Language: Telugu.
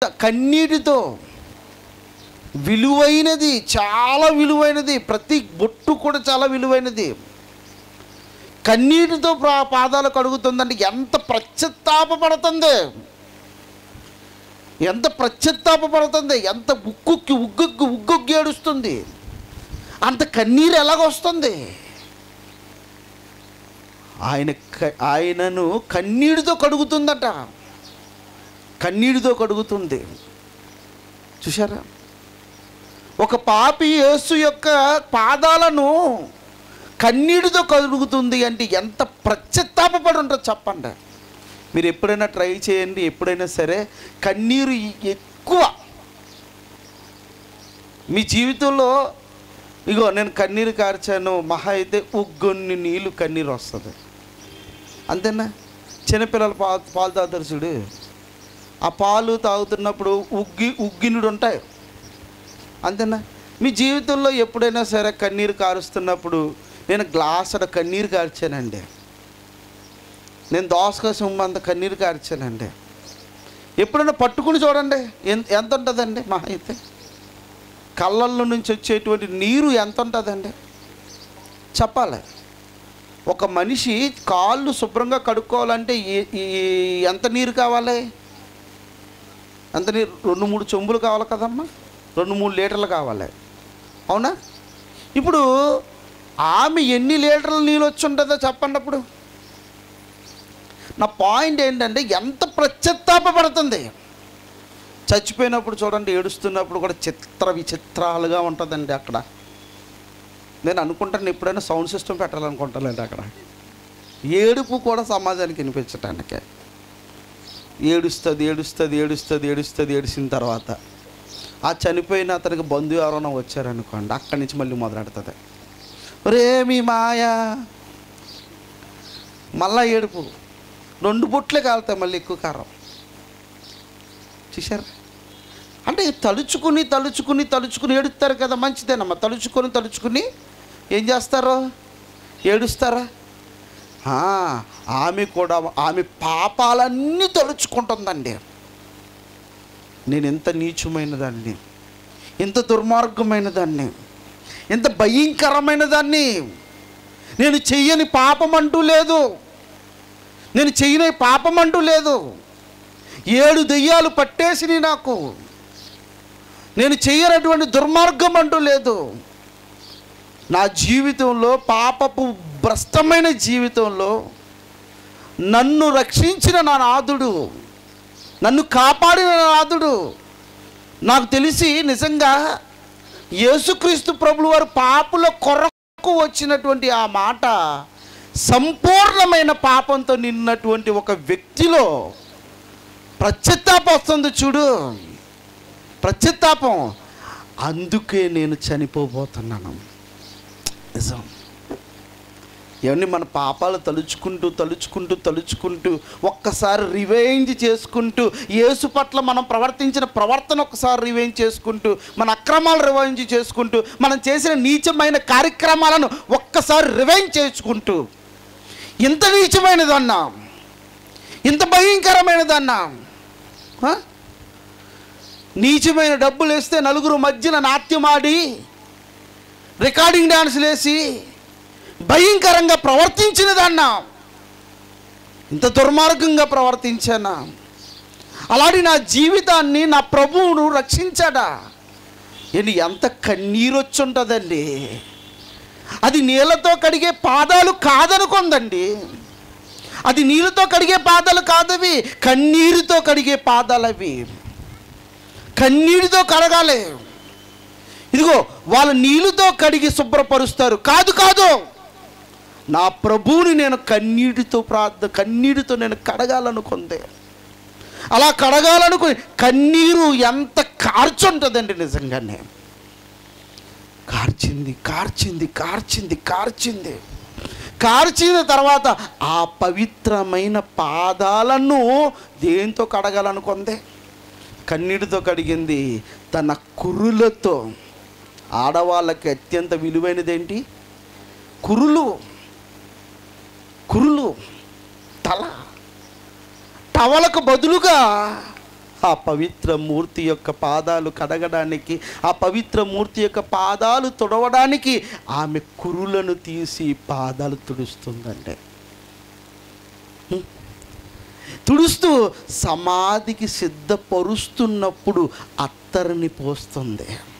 కన్నీటితో విలువైనది చాలా విలువైనది ప్రతి బొట్టు కూడా చాలా విలువైనది కన్నీటితో ప్రా- పాదాలు కడుగుతుందంటే ఎంత ప్రత్యుత్తాపడుతుంది ఎంత ప్రత్యుత్తాపడుతుంది ఎంత ఉక్కుక్కి ఉగ్గుక్కి ఉగ్గుక్కి ఏడుస్తుంది అంత కన్నీరు ఎలాగొస్తుంది ఆయన క- ఆయనను కన్నీటితో కడుగుతుందట కన్నీటితో కడుగుతుంది చూసారా ఒక పాపి యేసు యొక్క పాదాలను కన్నీటితో కడుగుతుంది అంటే ఎంత ప్రత్యుత్తాపడి ఉంటుంది చెప్పండి మీరు ఎప్పుడైనా ట్రై చేయండి ఎప్పుడైనా సరే కన్నీరు ఎక్కువ మీ జీవితంలో ఇగో నేను కన్నీరు కార్చాను మహా అయితే ఉగ్గొన్ని నీళ్ళు కన్నీరు వస్తుంది అంతేనా చిన్నపిల్లలు పాలు పాలు తాగుతారు చూడు ఆ పాలు తాగుతున్నప్పుడు ఉగ్గి ఉగ్గినుడు ఉంటాయి అంతేనా మీ జీవితంలో ఎప్పుడైనా సరే కన్నీరు కారుస్తున్నప్పుడు నేను గ్లాసుడ కన్నీరు కార్చానండి నేను దోసకాయ సొమ్ము అంత కన్నీరు కార్చానండి ఎప్పుడైనా పట్టుకుని చూడండి ఎంత ఎంత ఉంటుందండి మా అయితే కళ్ళల్లో నుంచి వచ్చేటువంటి నీరు ఎంత ఉంటుందండి చెప్పాలి ఒక మనిషి కాళ్ళు శుభ్రంగా కడుక్కోవాలంటే ఏ- ఈ- ఎంత నీరు కావాలి ఎంత నీరు రెండు మూడు చెంబులు కావాలి కదమ్మా రెండు మూడు లీటర్లు కావాలి అవునా ఇప్పుడు ఆమె ఎన్ని లీటర్ల నీళ్ళు వచ్చి ఉంటుందో చెప్పండి అప్పుడు నా పాయింట్ ఏంటంటే ఎంత ప్రత్యుత్తాపడుతుంది చచ్చిపోయినప్పుడు చూడండి ఏడుస్తున్నప్పుడు కూడా చిత్ర విచిత్రాలుగా ఉంటుందండి అక్కడ నేను అనుకుంటాను ఎప్పుడైనా సౌండ్ సిస్టమ్ పెట్టాలనుకుంటానండి అక్కడ ఏడుపు కూడా సమాజానికి వినిపించటానికి ఏడుస్తుంది ఏడుస్తుంది ఏడుస్తుంది ఏడుస్తుంది ఏడిసిన తర్వాత ఆ చనిపోయిన అతనికి బంధువు ఎవరైనా వచ్చారనుకోండి అక్కడి నుంచి మళ్ళీ మొదలెడుతుంది రే మీ మాయా మళ్ళా ఏడుపు రెండు బుట్లే కాలుతాయి మళ్ళీ ఎక్కువ కారం చూశారు అంటే తలుచుకుని తలుచుకుని తలుచుకుని ఏడుస్తారు కదా మంచిదేనమ్మా తలుచుకొని తలుచుకుని ఏం చేస్తారు ఏడుస్తారా ఆ, ఆమె కూడా ఆమె పాపాలన్నీ తలుచుకుంటుందండి నేను ఎంత నీచమైన దాన్ని ఎంత దుర్మార్గమైన దాన్ని ఎంత భయంకరమైన దాన్ని నేను చెయ్యని పాపం అంటూ లేదు నేను చెయ్యని పాపం అంటూ లేదు ఏడు దెయ్యాలు పట్టేసినాయి నాకు నేను చెయ్యనటువంటి దుర్మార్గం అంటూ లేదు నా జీవితంలో పాపపు భ్రష్టమైన జీవితంలో నన్ను రక్షించిన నా నాథుడు నన్ను కాపాడిన నా నాథుడు నాకు తెలిసి నిజంగా యేసుక్రీస్తు ప్రభులు వారు పాపుల కొరకు వచ్చినటువంటి ఆ మాట సంపూర్ణమైన పాపంతో నిన్నటువంటి ఒక వ్యక్తిలో ప్రత్యుత్తాపం వస్తుంది చూడు ప్రత్యుత్తాపం అందుకే నేను చనిపోబోతున్నాను నిజం ఇవన్నీ మన పాపాలు తలుచుకుంటూ తలుచుకుంటూ తలుచుకుంటూ ఒక్కసారి రివెంజ్ చేసుకుంటూ యేసు పట్ల మనం ప్రవర్తించిన ప్రవర్తన ఒక్కసారి రివెంజ్ చేసుకుంటూ మన అక్రమాలు రివెంజ్ చేసుకుంటూ మనం చేసిన నీచమైన కార్యక్రమాలను ఒక్కసారి రివెంజ్ చేసుకుంటూ ఇంత నీచమైనదన్నా ఇంత భయంకరమైనదన్నా ఆ? నీచమైన డబ్బులు వేస్తే నలుగురు మధ్యన నాట్యమాడి రికార్డింగ్ డాన్సులు వేసి భయంకరంగా ప్రవర్తించినదన్నా ఇంత దుర్మార్గంగా ప్రవర్తించానా అలాంటి నా జీవితాన్ని నా ప్రభువును రక్షించాడా ఏంటి ఎంత కన్నీరు వచ్చి ఉంటుందండి అది నీళ్ళతో కడిగే పాదాలు కాదనుకుందండి అది నీళ్ళతో కడిగే పాదాలు కాదవి కన్నీరుతో కడిగే పాదాలు అవి కన్నీటితో కడగాలి ఇదిగో వాళ్ళ నీళ్ళతో కడిగి శుభ్రపరుస్తారు కాదు కాదు నా ప్రభువుని నేను కన్నీటితో ప్రార్థన కన్నీటితో నేను కడగాలనుకుంది అలా కడగాలనుకుని కన్నీరు ఎంత కార్చుంటుందండి నిజంగానే కార్చింది కార్చింది కార్చింది కార్చింది కార్చిన తర్వాత ఆ పవిత్రమైన పాదాలను దేంతో కడగాలనుకుంది కన్నీటితో కడిగింది తన కురులతో ఆడవాళ్ళకి అత్యంత విలువైనదేంటి కురులు కురులు తల టవలకు బదులుగా ఆ పవిత్ర మూర్తి యొక్క పాదాలు కడగడానికి ఆ పవిత్ర మూర్తి యొక్క పాదాలు తుడవడానికి ఆమె కురులను తీసి పాదాలు తుడుస్తుందండి హ్మ్. తుడుస్తూ సమాధికి సిద్ధపరుస్తున్నప్పుడు అత్తరిని పోస్తుంది